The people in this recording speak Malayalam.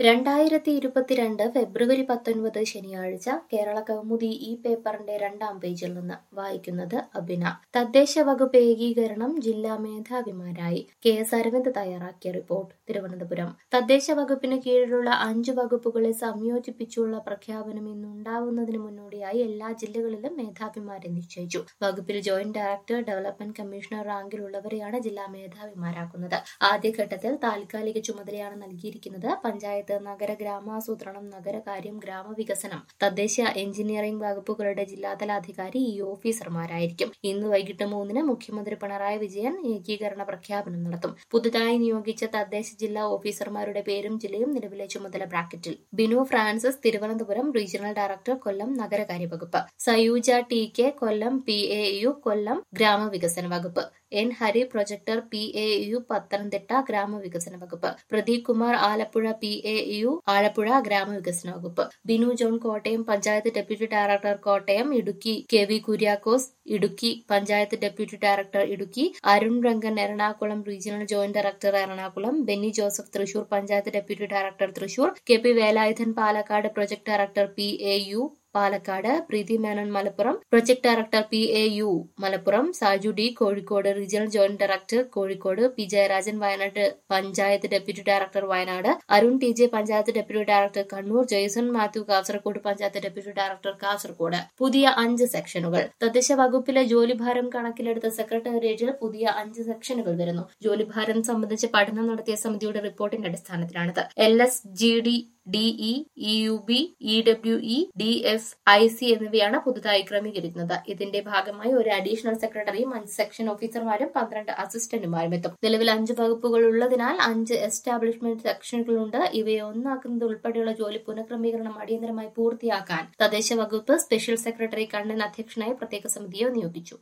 രണ്ടായിരത്തി ഇരുപത്തിരണ്ട് ഫെബ്രുവരി പത്തൊൻപത് ശനിയാഴ്ച കേരള കൗമുദി ഈ പേപ്പറിന്റെ രണ്ടാം പേജിൽ നിന്ന് വായിക്കുന്നത് അബിന തദ്ദേശ വകുപ്പ് ഏകീകരണം ജില്ലാ മേധാവിമാരായി കെ എസ് അരവിന്ദ് തയ്യാറാക്കിയ റിപ്പോർട്ട് തിരുവനന്തപുരം തദ്ദേശ വകുപ്പിന് കീഴിലുള്ള അഞ്ച് വകുപ്പുകളെ സംയോജിപ്പിച്ചുള്ള പ്രഖ്യാപനം ഇന്നുണ്ടാവുന്നതിന് മുന്നോടിയായി എല്ലാ ജില്ലകളിലും മേധാവിമാരെ നിശ്ചയിച്ചു വകുപ്പിൽ ജോയിന്റ് ഡയറക്ടർ ഡെവലപ്മെന്റ് കമ്മീഷണർ റാങ്കിലുള്ളവരെയാണ് ജില്ലാ മേധാവിമാരാക്കുന്നത് ആദ്യഘട്ടത്തിൽ താൽക്കാലിക ചുമതലയാണ് നൽകിയിരിക്കുന്നത് പഞ്ചായത്ത് നഗര ഗ്രാമാസൂത്രണം നഗരകാര്യം ഗ്രാമവികസനം തദ്ദേശ എഞ്ചിനീയറിംഗ് വകുപ്പുകളുടെ ജില്ലാതല അധികാരി ഈ ഓഫീസർമാരായിരിക്കും ഇന്ന് വൈകിട്ട് മൂന്നിന് മുഖ്യമന്ത്രി പിണറായി വിജയൻ ഏകീകരണ പ്രഖ്യാപനം നടത്തും പുതുതായി നിയോഗിച്ച തദ്ദേശ ജില്ലാ ഓഫീസർമാരുടെ പേരും ജില്ലയും നിലവിലെ ചുമതല ബ്രാക്കറ്റിൽ Binu Francis Thiruvananthapuram regional director Kollam നഗരകാര്യ വകുപ്പ് Sayuja T K Kollam P A U Kollam ഗ്രാമവികസന വകുപ്പ് N Hari projector P A U Pathanamthitta ഗ്രാമവികസന വകുപ്പ് Pradeep Kumar Alappuzha P A U Alappuzha ഗ്രാമവികസന വകുപ്പ് Binu John Kottayam panchayat deputy director Kottayam Idukki K V Kuriakose Idukki panchayat deputy director Idukki Arun Rangan Ernakulam regional joint director Ernakulam Benny Joseph Thrissur panchayat deputy director Thrissur K P Velayudhan Palakkad project director P A U Palakkad Preethi Menon Malappuram project director P A U Malappuram Saju D Kozhikode regional joint director Kozhikode P Jayarajan Wayanad panchayat deputy director Wayanad Arun T J panchayat deputy director Kannur Jaison Mathew Kasaragod panchayat deputy director Kasaragod പുതിയ അഞ്ച് സെക്ഷനുകൾ തദ്ദേശ വകുപ്പിലെ ജോലിഭാരം കണക്കിലെടുത്ത സെക്രട്ടേറിയറ്റിൽ പുതിയ അഞ്ച് സെക്ഷനുകൾ വരുന്നു ജോലിഭാരം സംബന്ധിച്ച് പഠനം നടത്തിയ സമിതിയുടെ റിപ്പോർട്ടിന്റെ അടിസ്ഥാനത്തിലാണിത് L S G D D E E U B E W E D F I C എന്നിവയാണ് പുതുതായി ക്രമീകരിക്കുന്നത് ഇതിന്റെ ഭാഗമായി ഒരു അഡീഷണൽ സെക്രട്ടറിയും അഞ്ച് സെക്ഷൻ ഓഫീസർമാരും പന്ത്രണ്ട് അസിസ്റ്റന്റുമാരും എത്തും നിലവിൽ അഞ്ച് വകുപ്പുകൾ ഉള്ളതിനാൽ അഞ്ച് എസ്റ്റാബ്ലിഷ്മെന്റ് സെക്ഷനുകളുണ്ട് ഇവയെ ഒന്നാക്കുന്നത് ഉൾപ്പെടെയുള്ള ജോലി പുനഃക്രമീകരണം അടിയന്തരമായി പൂർത്തിയാക്കാൻ തദ്ദേശ വകുപ്പ് സ്പെഷ്യൽ സെക്രട്ടറി കണ്ണൻ അധ്യക്ഷനായി പ്രത്യേക സമിതിയെ നിയോഗിച്ചു